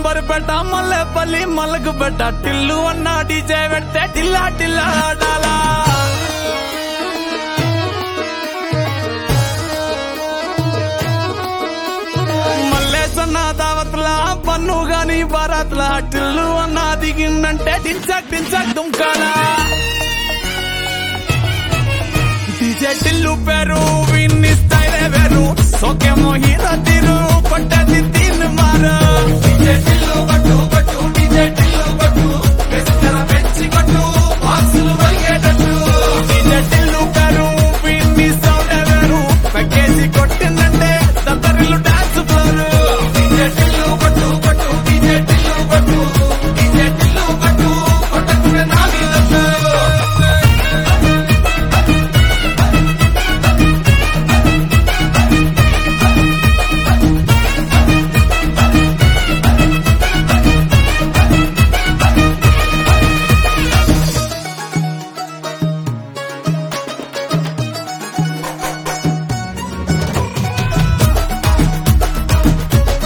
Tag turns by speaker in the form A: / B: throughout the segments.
A: amber పెట్ట మల్లెపల్లి మల్లకు పెట్ట టిల్లు అన్న డీజే పెడితే టిల్లా టిల్లా ఆడాలా మల్లేసన్న దావత్ల పన్ను గాని బారాత్ల టిల్లు అన్న దిగిందంటే టించక్ టించక్ దుంకాలా డీజే టిల్లు పేరు విన్ని స్టైలే వేరు సోకేమో హీరో తీరు కొట్టది తీన్ మారు డీజే టిల్లు కొట్టు కొట్టు డీజే టిల్లు కొట్టు పెద్దల పెంచి కొట్టు బాక్సులు వలిగేటట్టు డీజే టిల్లు పేరు విన్ని సౌండే వేరు పెక్కేసి కొట్టిందంటే దద్దరిల్లు డాన్స్ ఫ్లోరు డీజే టిల్లు కొట్టు కొట్టు డీజే టిల్లు కొట్టు డీజే టిల్లు కొట్టు కొట్టకునే నా మీద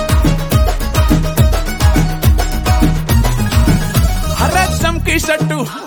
A: హర్ర చంకి షట్టు